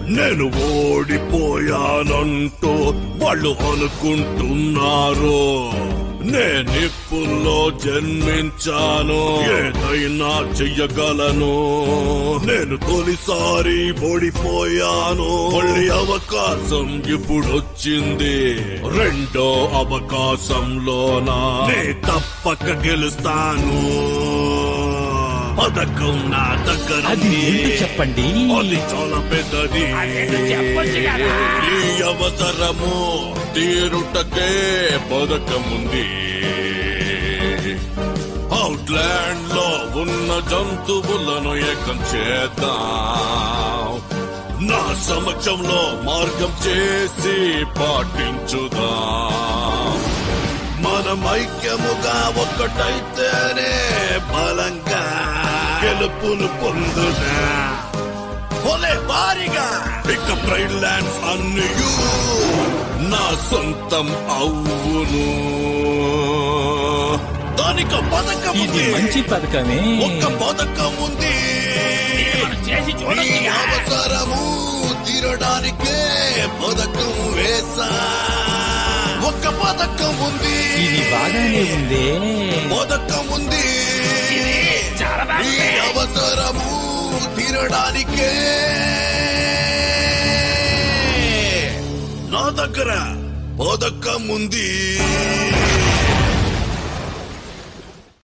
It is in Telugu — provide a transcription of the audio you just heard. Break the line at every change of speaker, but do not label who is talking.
నేను ఓడిపోయానంటూ వాళ్ళు అనుకుంటున్నారు నేనిప్పుల్లో జన్మించాను ఏదైనా చెయ్యగలను నేను తొలిసారి ఓడిపోయాను మళ్ళీ అవకాశం ఇప్పుడొచ్చింది రెండో అవకాశంలోనా నే తప్పక గెలుస్తాను పథకం నా దగ్గర
అది
ఉంది.
ఏంటో చెప్పండి
అది చాలా పెద్దది
అదేంటో చెప్పొచ్చు కదా.
ఈ అవసరము తీరుటకే పథకముంది అవుట్లాండ్ లో ఉన్న జంతువులను ఏకం చేద్దాం నా సమక్షంలో మార్గం చేసి పాటించుదాం మనం ఐక్యముగా ఒక్కటైతేనే బలంగా గెలుపును పొందుదా ఒలే భారీగా ఇక ప్రైడ్ ల్యాండ్స్ అన్నయు నా సొంతం అవును దానికి పథకం
ఇది
ఉంది
మంచి పథకమే
ఒక్క పథకం ఉంది
మనం చేసి
ఈ
చూడొచ్చుగా
అవసరము తీరడానికే పథకం వేసా ఒక్క పథకం ఉంది
ఇది బాగానే ఉందే
పథకం ఉంది
చాలా
ఈ
బాగుంది
అవసరము తీరడానికే నా దగ్గర పథకం ఉంది